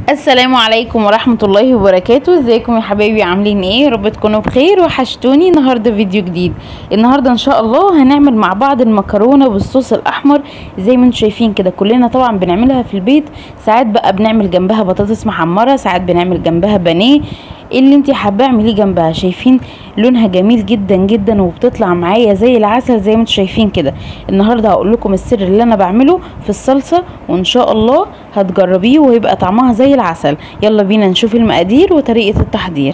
السلام عليكم ورحمة الله وبركاته ازيكم يا حبايبي عاملين ايه يا رب تكونوا بخير وحشتوني النهارده فيديو جديد النهارده ان شاء الله هنعمل مع بعض المكرونه بالصوص الاحمر زي ما انتم شايفين كده كلنا طبعا بنعملها في البيت ساعات بقى بنعمل جنبها بطاطس محمره ساعات بنعمل جنبها بانيه إيه اللي انت حابه اعمليه جنبها شايفين لونها جميل جدا جدا وبتطلع معايا زي العسل زي ما انتم شايفين كده النهارده هقول لكم السر اللي انا بعمله في الصلصه وان شاء الله هتجربيه ويبقى طعمها زي العسل يلا بينا نشوف المقادير وطريقه التحضير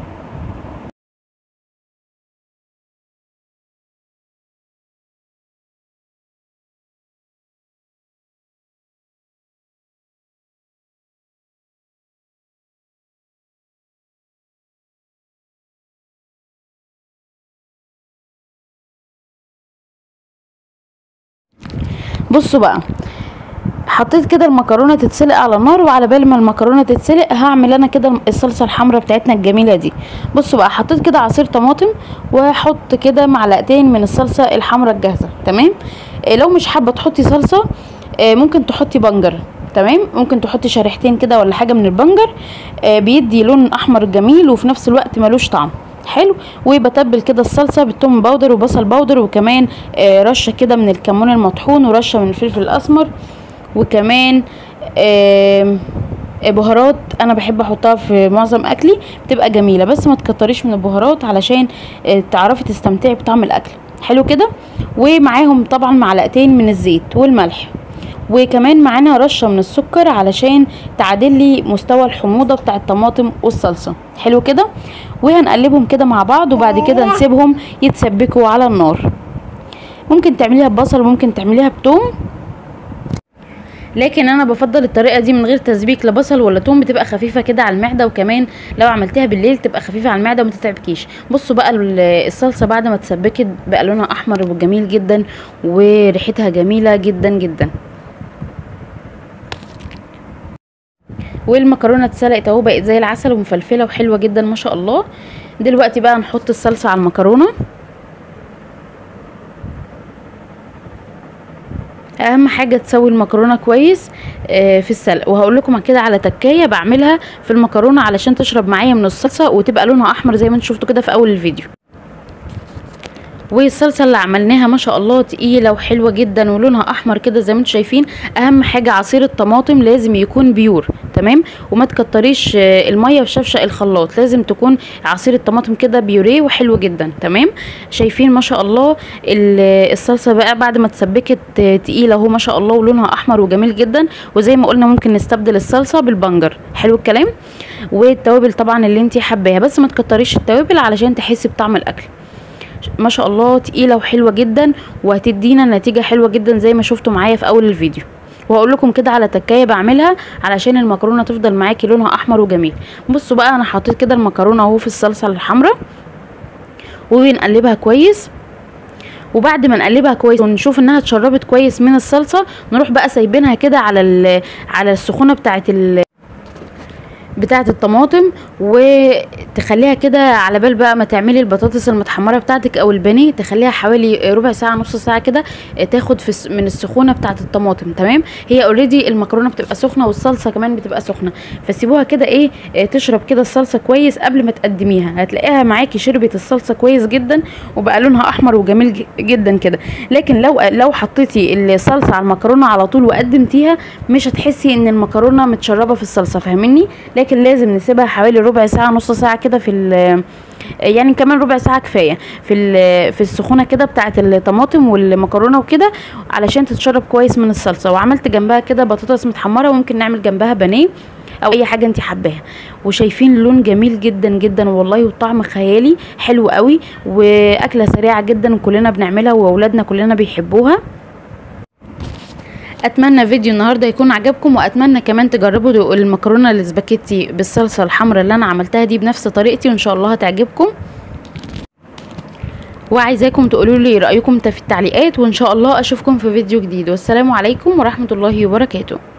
بصوا بقى حطيت كده المكرونه تتسلق على النار وعلى بال ما المكرونه تتسلق هعمل انا كده الصلصه الحمراء بتاعتنا الجميله دي بصوا بقى حطيت كده عصير طماطم واحط كده معلقتين من الصلصه الحمراء الجاهزه تمام إيه لو مش حابه تحطي صلصه إيه ممكن تحطي بنجر تمام ممكن تحطي شريحتين كده ولا حاجه من البنجر آه بيدي لون احمر جميل وفي نفس الوقت ملوش طعم حلو وبتبل كده الصلصه بالثوم باودر وبصل باودر وكمان آه رشه كده من الكمون المطحون ورشه من الفلفل الاسمر وكمان آه بهارات انا بحب احطها في معظم اكلي بتبقى جميله بس ما تكتريش من البهارات علشان آه تعرفي تستمتعي بطعم الاكل حلو كده ومعاهم طبعا معلقتين من الزيت والملح وكمان معانا رشه من السكر علشان تعادل لي مستوى الحموضه بتاع الطماطم والصلصه حلو كده وهنقلبهم كده مع بعض وبعد كده نسيبهم يتسبكوا على النار ممكن تعمليها ببصل وممكن تعمليها بتوم لكن انا بفضل الطريقه دي من غير تسبيك لا بصل ولا توم بتبقى خفيفه كده على المعده وكمان لو عملتيها بالليل تبقى خفيفه على المعده وما تتعبكيش بصوا بقى الصلصه بعد ما اتسبكت بقى لونها احمر وجميل جدا وريحتها جميله جدا جدا والمكرونه اتسلقت اهو بقت زي العسل ومفلفله وحلوه جدا ما شاء الله دلوقتي بقى نحط الصلصه على المكرونه اهم حاجه تسوي المكرونه كويس في السلق وهقول لكم كده على تكايه بعملها في المكرونه علشان تشرب معايا من الصلصه وتبقى لونها احمر زي ما انتم شفتوا كده في اول الفيديو والصلصه اللي عملناها ما شاء الله تقيله وحلوه جدا ولونها احمر كده زي ما انتم شايفين اهم حاجه عصير الطماطم لازم يكون بيور تمام وما تكتريش الميه في شفشق الخلاط لازم تكون عصير الطماطم كده بيوريه وحلو جدا تمام شايفين ما شاء الله الصلصه بقى بعد ما اتسبكت تقيله اهو ما شاء الله ولونها احمر وجميل جدا وزي ما قلنا ممكن نستبدل الصلصه بالبنجر حلو الكلام والتوابل طبعا اللي انت حباها بس ما تكتريش التوابل علشان تحسي بطعم الاكل ما شاء الله تقيله وحلوه جدا وهتدينا نتيجه حلوه جدا زي ما شفتوا معايا في اول الفيديو وهقول لكم كده على تكايه بعملها علشان المكرونه تفضل معاكي لونها احمر وجميل بصوا بقى انا حطيت كده المكرونه اهو في الصلصه الحمراء وبنقلبها كويس وبعد ما نقلبها كويس ونشوف انها اتشربت كويس من الصلصه نروح بقى سايبينها كده على على السخونه بتاعه بتاعه الطماطم وتخليها كده على بال بقى ما تعملي البطاطس المتحمره بتاعتك او البانيه تخليها حوالي ربع ساعه نص ساعه كده تاخد في من السخونه بتاعه الطماطم تمام هي اوريدي المكرونه بتبقى سخنه والصلصه كمان بتبقى سخنه فسيبوها كده ايه تشرب كده الصلصه كويس قبل ما تقدميها هتلاقيها معاكي شربت الصلصه كويس جدا وبقى لونها احمر وجميل جدا كده لكن لو لو حطيتي الصلصه على المكرونه على طول وقدمتيها مش هتحسي ان المكرونه متشربه في الصلصه فاهميني لكن لازم نسيبها حوالي ربع ساعه نص ساعه كده في يعني كمان ربع ساعه كفايه في في السخونه كده بتاعه الطماطم والمكرونه وكده علشان تتشرب كويس من الصلصه وعملت جنبها كده بطاطس متحمره وممكن نعمل جنبها بانيه او اي حاجه انت حباها وشايفين اللون جميل جدا جدا والله والطعم خيالي حلو قوي واكله سريعه جدا وكلنا بنعملها واولادنا كلنا بيحبوها اتمنى فيديو النهارده يكون عجبكم واتمنى كمان تجربوا المكرونه الاسباجيتي بالصلصه الحمراء اللي انا عملتها دي بنفس طريقتي وان شاء الله هتعجبكم وعايزاكم تقولوا لي رايكم في التعليقات وان شاء الله اشوفكم في فيديو جديد والسلام عليكم ورحمه الله وبركاته